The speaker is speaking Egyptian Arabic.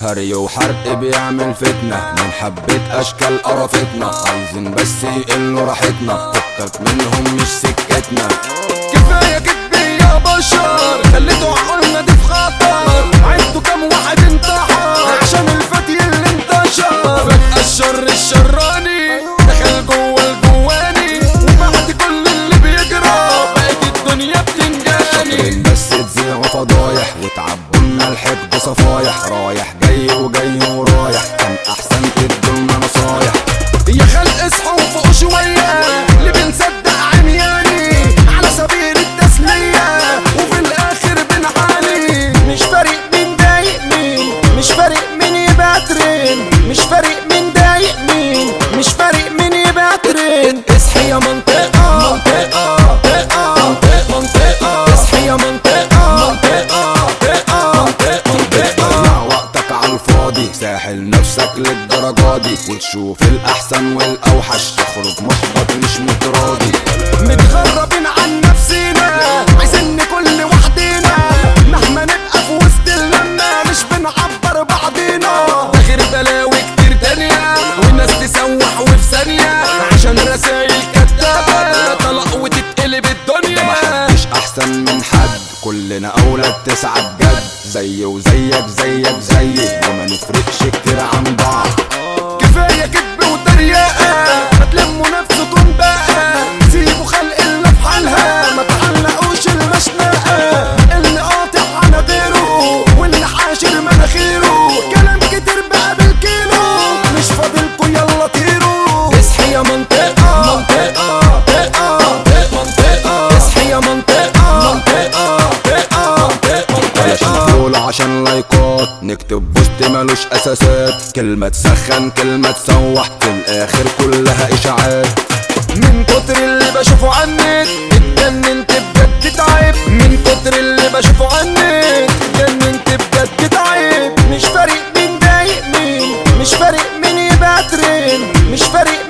هري وحرق بيعمل فتنة من حبة أشكال قرفتنا عايزين بس يقلوا راحتنا فكك منهم مش سكتنا كفاية كدب يا بشر خليتوا عقولنا دي في خطر عدوا كام واحد انتحر عشان الفتي اللي انتشر فجأة الشر الشراني دخل جوه الجواني وبعد كل اللي بيجرى بقت الدنيا بتنجاني شاطرين بس تذيعوا فضايح وتعبوا لنا الحقد صفايح رايح جاي وجاي ورايح كان أحسن تدولنا نصايح يا خلق اصحوا فوق شوية اللي بنصدق عمياني على سبيل التسلية وفي الآخر بنعاني مش فارق مين ضايق مين مش فارق مين يبقى ترين مش فارق مين ضايق مين مش فارق مين يبقى ترين اصحي يا منطقة منطقة منطقة منطقة منطقة اصحي يا منطقة منطقة منطقة منطقة منطقة ضيع وقتك على الفاضي ساحل نفسك للدرجة دي وتشوف الأحسن والأوحش تخرج محبط مش متراضي متغربين عن نفسينا عايزين كل وحدينا مهما نبقى في وسط اللمة مش بنعبر بعضينا ده غير بلاوي كتير تانية والناس تسوح وفي ثانية عشان رسايل كدابة طلق وتتقلب الدنيا محدش أحسن من حد كلنا أولاد تسعة بجد زي وزيك زيك زيي وما نفرقش كتير عن بعض كفاية كذب وتريقة ما تلموا نفسكم بقى سيبوا خلق الله في حالها ما تعلقوش المشنقة اللي قاطع على غيره واللي حاشر مناخيره كلام كتير بقى بالكيلو مش فاضلكوا يلا طيروا اصحي يا منطقة منطقة منطقة منطقة اصحي يا منطقة منطقة منطقة بلاش منطقة نقول عشان لايكات نكتب بوست ملوش اساسات كلمة تسخن كلمة تسوح في الاخر كلها اشاعات من كتر اللي بشوفه عنك اتجننت بجد تعب من كتر اللي بشوفه عنك اتجننت بجد تعب مش فارق مين ضايق مين مش فارق مين يبقى ترين مش فارق